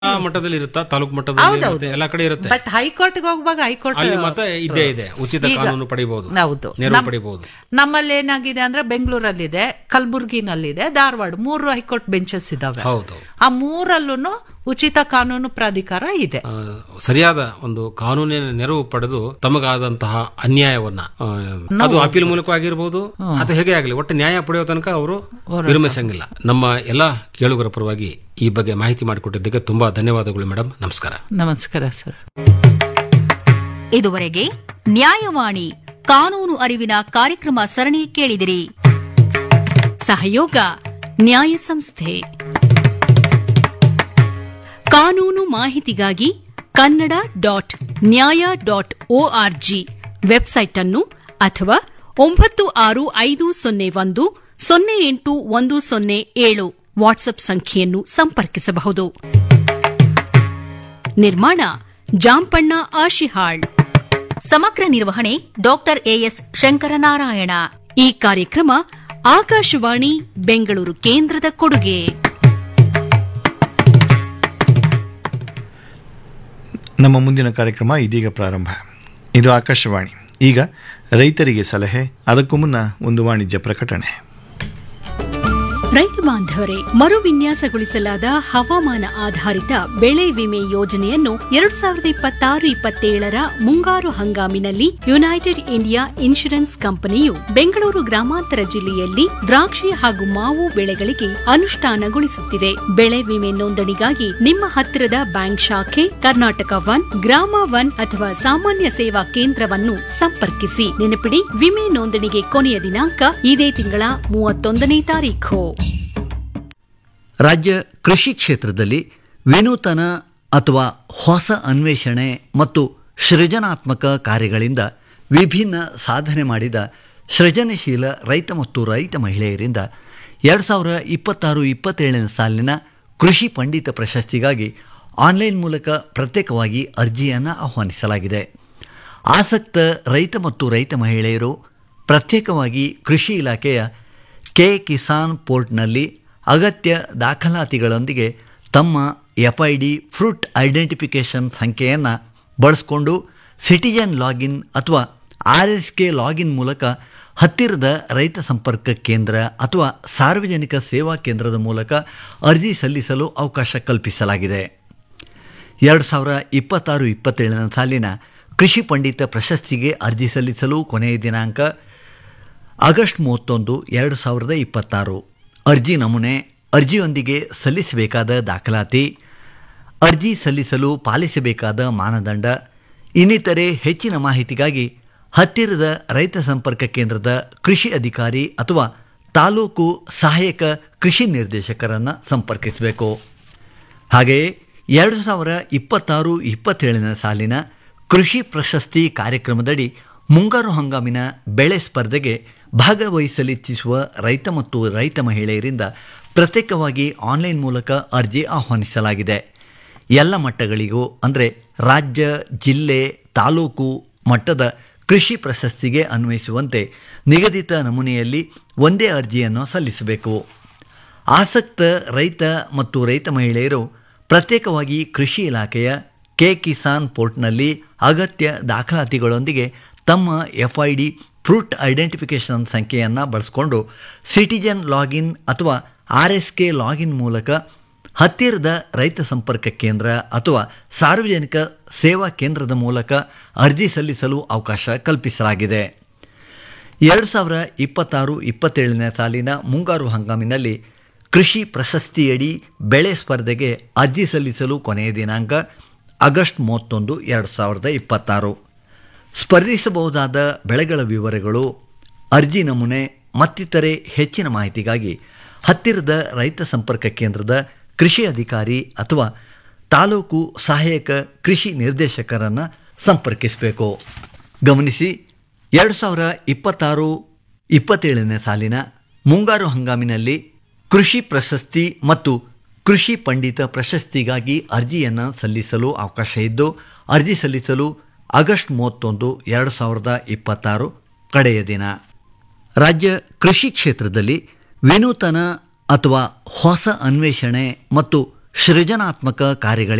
ಮಟ್ಟದಲ್ಲಿ ಇರುತ್ತಾ ತಾಲೂಕು ಮಟ್ಟದಲ್ಲಿ ಇರುತ್ತೆ, ಎಲ್ಲಾ ಕಡೆ ಇರುತ್ತೆ ಬಟ್ ಹೈಕೋರ್ಟ್ಗೆ ಹೋಗುವಾಗ ಹೈಕೋರ್ಟ್ ಅಲ್ಲಿ ಮತ್ತೆ ಇದ್ದೇ ಇದೆ ಉಚಿತ ಈಗ- ಕಾನೂನು ಪಡಿಬಹುದು ಹೌದು ನೆರವು ನಮ್- ಪಡಿಬಹುದು ನಮ್ಮಲ್ಲಿ ಏನಾಗಿದೆ ಅಂದ್ರೆ ಬೆಂಗಳೂರಲ್ಲಿದೆ ಕಲಬುರ್ಗಿನಲ್ಲಿದೆ ಧಾರವಾಡ ಮೂರು ಹೈಕೋರ್ಟ್ ಬೆಂಚಸ್ ಇದಾವೆ ಹೌದು ಆ ಮೂರಲ್ಲೂ ಉಚಿತ ಕಾನೂನು ಪ್ರಾಧಿಕಾರ ಇದೆ ಆ, ಸರಿಯಾದ ಒಂದು ಕಾನೂನಿನ ನೆರವು ಪಡೆದು ತಮಗಾದಂತಹ ಅನ್ಯಾಯವನ್ನ ಆ, ಅದು ಅಪೀಲ್ ಮೂಲಕವಾಗಿರ್ಬೋದು ಅಥವಾ ಹೇಗೆ ಆಗಲಿ ಒಟ್ಟು ನ್ಯಾಯ ಪಡೆಯೋ ತನಕ ಅವರು ವಿರಮಿಸಂಗಿಲ್ಲ ನಮ್ಮ ಎಲ್ಲ ಕೇಳುಗರ ಪರವಾಗಿ ಈ ಬಗ್ಗೆ ಮಾಹಿತಿ ಮಾಡಿಕೊಟ್ಟಿದ್ದಕ್ಕೆ ತುಂಬಾ ಧನ್ಯವಾದಗಳು ಮೇಡಮ್ ನಮಸ್ಕಾರ ನಮಸ್ಕಾರ ಸರ್ ಇದುವರೆಗೆ ನ್ಯಾಯವಾಣಿ ಕಾನೂನು ಅರಿವಿನ ಕಾರ್ಯಕ್ರಮ ಸರಣಿ ಕೇಳಿದಿರಿ ಸಹಯೋಗ ನ್ಯಾಯ ಸಂಸ್ಥೆ ಕಾನೂನು ಮಾಹಿತಿಗಾಗಿ Kannada dot Nyaya dot ORG website ಅನ್ನು ಅಥವಾ ಒಂಬತ್ತು ಆರು ಐದು ಸೊನ್ನೆ ಒಂದು ಸೊನ್ನೆ ಎಂಟು ಒಂದು ಸೊನ್ನೆ ಏಳು ವಾಟ್ಸ್ಆಪ್ ಸಂಖ್ಯೆಯನ್ನು ಸಂಪರ್ಕಿಸಬಹುದು ನಿರ್ಮಾಣ ಜಾಂಪಣ್ಣ ಆಶಿಹಾಳ್ ಸಮಗ್ರ ನಿರ್ವಹಣೆ ಡಾಕ್ಟರ್ ಎಎಸ್ ಶಂಕರನಾರಾಯಣ ಈ ಕಾರ್ಯಕ್ರಮ ಆಕಾಶವಾಣಿ ಬೆಂಗಳೂರು ಕೇಂದ್ರದ ಕೊಡುಗೆ ನಮ್ಮ ಮುಂದಿನ ಕಾರ್ಯಕ್ರಮ ಇದೀಗ ಪ್ರಾರಂಭ ಇದು ಆಕಾಶವಾಣಿ ಈಗ ರೈತರಿಗೆ ಸಲಹೆ ಅದಕ್ಕೂ ಮುನ್ನ ಒಂದು ವಾಣಿಜ್ಯ ಪ್ರಕಟಣೆ ರೈತ ಬಾಂಧವರೇ ಮರು ವಿನ್ಯಾಸಗೊಳಿಸಲಾದ ಹವಾಮಾನ ಆಧಾರಿತ ಬೆಳೆ ವಿಮೆ ಯೋಜನೆಯನ್ನು ಎರಡ್ ಸಾವಿರದ ಇಪ್ಪತ್ತಾರು ಇಪ್ಪತ್ತೇಳರ ಮುಂಗಾರು ಹಂಗಾಮಿನಲ್ಲಿ ಯುನೈಟೆಡ್ ಇಂಡಿಯಾ ಇನ್ಶೂರೆನ್ಸ್ ಕಂಪನಿಯು ಬೆಂಗಳೂರು ಗ್ರಾಮಾಂತರ ಜಿಲ್ಲೆಯಲ್ಲಿ ದ್ರಾಕ್ಷಿ ಹಾಗೂ ಮಾವು ಬೆಳೆಗಳಿಗೆ ಅನುಷ್ಠಾನಗೊಳಿಸುತ್ತಿದೆ ಬೆಳೆ ವಿಮೆ ನೋಂದಣಿಗಾಗಿ ನಿಮ್ಮ ಹತ್ತಿರದ ಬ್ಯಾಂಕ್ ಶಾಖೆ ಕರ್ನಾಟಕ ಒನ್ ಗ್ರಾಮ ಒನ್ ಅಥವಾ ಸಾಮಾನ್ಯ ಸೇವಾ ಕೇಂದ್ರವನ್ನು ಸಂಪರ್ಕಿಸಿ ನೆನಪಿಡಿ ವಿಮೆ ನೋಂದಣಿಗೆ ಕೊನೆಯ ದಿನಾಂಕ ಇದೇ ತಿಂಗಳ ಮೂವತ್ತೊಂದನೇ ತಾರೀಖು ರಾಜ್ಯ ಕೃಷಿ ಕ್ಷೇತ್ರದಲ್ಲಿ ವಿನೂತನ ಅಥವಾ ಹೊಸ ಅನ್ವೇಷಣೆ ಮತ್ತು ಸೃಜನಾತ್ಮಕ ಕಾರ್ಯಗಳಿಂದ ವಿಭಿನ್ನ ಸಾಧನೆ ಮಾಡಿದ ಸೃಜನಶೀಲ ರೈತ ಮತ್ತು ರೈತ ಮಹಿಳೆಯರಿಂದ ಎರಡು ಸಾವಿರ ಇಪ್ಪತ್ತಾರು ಇಪ್ಪತ್ತೇಳನೇ ಸಾಲಿನ ಕೃಷಿ ಪಂಡಿತ ಪ್ರಶಸ್ತಿಗಾಗಿ ಆನ್ಲೈನ್ ಮೂಲಕ ಪ್ರತ್ಯೇಕವಾಗಿ ಅರ್ಜಿಯನ್ನು ಆಹ್ವಾನಿಸಲಾಗಿದೆ ಆಸಕ್ತ ರೈತ ಮತ್ತು ರೈತ ಮಹಿಳೆಯರು ಪ್ರತ್ಯೇಕವಾಗಿ ಕೃಷಿ ಇಲಾಖೆಯ ಕೆ ಕಿಸಾನ್ ಪೋರ್ಟ್ನಲ್ಲಿ ಅಗತ್ಯ ದಾಖಲಾತಿಗಳೊಂದಿಗೆ ತಮ್ಮ F I D fruit identification ಸಂಖ್ಯೆಯನ್ನು ಬಳಸಿಕೊಂಡು ಸಿಟಿಜನ್ ಲಾಗಿನ್ ಅಥವಾ ಆರ್ ಎಸ್ ಕೆ ಲಾಗಿನ್ ಮೂಲಕ ಹತ್ತಿರದ ರೈತ ಸಂಪರ್ಕ ಕೇಂದ್ರ ಅಥವಾ ಸಾರ್ವಜನಿಕ ಸೇವಾ ಕೇಂದ್ರದ ಮೂಲಕ ಅರ್ಜಿ ಸಲ್ಲಿಸಲು ಅವಕಾಶ ಕಲ್ಪಿಸಲಾಗಿದೆ ಎರಡು ಸಾವಿರ ಇಪ್ಪತ್ತಾರು ಇಪ್ಪತ್ತೇಳನೇ ಸಾಲಿನ ಕೃಷಿ ಪಂಡಿತ ಪ್ರಶಸ್ತಿಗೆ ಅರ್ಜಿ ಸಲ್ಲಿಸಲು ಕೊನೆಯ ದಿನಾಂಕ ಆಗಸ್ಟ್ ಮೂವತ್ತೊಂದು ಎರಡು ಸಾವಿರದ ಇಪ್ಪತ್ತಾರು ಅರ್ಜಿ ನಮೂನೆ ಅರ್ಜಿಯೊಂದಿಗೆ ಸಲ್ಲಿಸಬೇಕಾದ ದಾಖಲಾತಿ ಅರ್ಜಿ ಸಲ್ಲಿಸಲು ಪಾಲಿಸಬೇಕಾದ ಮಾನದಂಡ ಇನ್ನಿತರೆ ಹೆಚ್ಚಿನ ಮಾಹಿತಿಗಾಗಿ ಹತ್ತಿರದ ರೈತ ಸಂಪರ್ಕ ಕೇಂದ್ರದ ಕೃಷಿ ಅಧಿಕಾರಿ ಅಥವಾ ತಾಲೂಕು ಸಹಾಯಕ ಕೃಷಿ ನಿರ್ದೇಶಕರನ್ನು ಸಂಪರ್ಕಿಸಬೇಕು ಹಾಗೆಯೇ ಎರಡು ಸಾವಿರ ಇಪ್ಪತ್ತಾರು ಇಪ್ಪತ್ತೇಳನೇ ಸಾಲಿನ ಕೃಷಿ ಪ್ರಶಸ್ತಿ ಕಾರ್ಯಕ್ರಮದಡಿ ಮುಂಗಾರು ಹಂಗಾಮಿನ ಬೆಳೆ ಸ್ಪರ್ಧೆಗೆ ಭಾಗವಹಿಸಲಿಚ್ಛಿಸುವ ರೈತ ಮತ್ತು ರೈತ ಮಹಿಳೆಯರಿಂದ ಪ್ರತ್ಯೇಕವಾಗಿ ಆನ್ಲೈನ್ ಮೂಲಕ ಅರ್ಜಿ ಆಹ್ವಾನಿಸಲಾಗಿದೆ ಎಲ್ಲ ಮಟ್ಟಗಳಿಗೂ ಅಂದರೆ ರಾಜ್ಯ ಜಿಲ್ಲೆ ತಾಲೂಕು ಮಟ್ಟದ ಕೃಷಿ ಪ್ರಶಸ್ತಿಗೆ ಅನ್ವಯಿಸುವಂತೆ ನಿಗದಿತ ನಮೂನೆಯಲ್ಲಿ ಒಂದೇ ಅರ್ಜಿಯನ್ನು ಸಲ್ಲಿಸಬೇಕು ಆಸಕ್ತ ರೈತ ಮತ್ತು ರೈತ ಮಹಿಳೆಯರು ಪ್ರತ್ಯೇಕವಾಗಿ ಕೃಷಿ ಇಲಾಖೆಯ ಕೆ ಕಿಸಾನ್ ಪೋರ್ಟ್ನಲ್ಲಿ ಅಗತ್ಯ ದಾಖಲಾತಿಗಳೊಂದಿಗೆ ತಮ್ಮ F I D fruit identification ಸಂಖ್ಯೆಯನ್ನು ಬಳಸಿಕೊಂಡು ಸಿಟಿಜನ್ ಲಾಗಿನ್ ಅಥವಾ ಆರ್ ಎಸ್ ಕೆ ಲಾಗಿನ್ ಮೂಲಕ ಹತ್ತಿರದ ರೈತ ಸಂಪರ್ಕ ಕೇಂದ್ರ ಅಥವಾ ಸಾರ್ವಜನಿಕ ಸೇವಾ ಕೇಂದ್ರದ ಮೂಲಕ ಅರ್ಜಿ ಸಲ್ಲಿಸಲು ಅವಕಾಶ ಕಲ್ಪಿಸಲಾಗಿದೆ ಎರಡು ಸಾವಿರ ಇಪ್ಪತ್ತಾರು ಇಪ್ಪತ್ತೇಳನೇ ಸಾಲಿನ ಮುಂಗಾರು ಹಂಗಾಮಿನಲ್ಲಿ ಕೃಷಿ ಪ್ರಶಸ್ತಿಯಡಿ ಬೆಳೆ ಸ್ಪರ್ಧೆಗೆ ಅರ್ಜಿ ಸಲ್ಲಿಸಲು ಕೊನೆಯ ದಿನಾಂಕ ಆಗಸ್ಟ್ ಮೂವತ್ತೊಂದು ಎರಡು ಸಾವಿರದ ಇಪ್ಪತ್ತಾರು ಸ್ಪರ್ಧಿಸಬಹುದಾದ ಬೆಳೆಗಳ ವಿವರಗಳು ಅರ್ಜಿ ನಮೂನೆ ಮತ್ತಿತರೆ ಹೆಚ್ಚಿನ ಮಾಹಿತಿಗಾಗಿ ಹತ್ತಿರದ ರೈತ ಸಂಪರ್ಕ ಕೇಂದ್ರದ ಕೃಷಿ ಅಧಿಕಾರಿ ಅಥವಾ ತಾಲೂಕು ಸಹಾಯಕ ಕೃಷಿ ನಿರ್ದೇಶಕರನ್ನು ಸಂಪರ್ಕಿಸಬೇಕು ಗಮನಿಸಿ ಎರಡು ಸಾವಿರ ಇಪ್ಪತ್ತಾರು ಇಪ್ಪತ್ತೇಳನೇ ಸಾಲಿನ ಮುಂಗಾರು ಹಂಗಾಮಿನಲ್ಲಿ ಕೃಷಿ ಪ್ರಶಸ್ತಿ ಮತ್ತು ಕೃಷಿ ಪಂಡಿತ ಪ್ರಶಸ್ತಿಗಾಗಿ ಅರ್ಜಿಯನ್ನು ಸಲ್ಲಿಸಲು ಅವಕಾಶ ಇದ್ದು ಅರ್ಜಿ ಸಲ್ಲಿಸಲು ಆಗಸ್ಟ್ ಮೂವತ್ತೊಂದು ಎರಡು ಸಾವಿರದ ಇಪ್ಪತ್ತಾರು ಕಡೆಯ ದಿನ ರಾಜ್ಯ ಕೃಷಿ ಕ್ಷೇತ್ರದಲ್ಲಿ ವಿನೂತನ ಅಥವಾ ಹೊಸ ಅನ್ವೇಷಣೆ ಮತ್ತು ಸೃಜನಾತ್ಮಕ ಕಾರ್ಯಗಳಿಂದ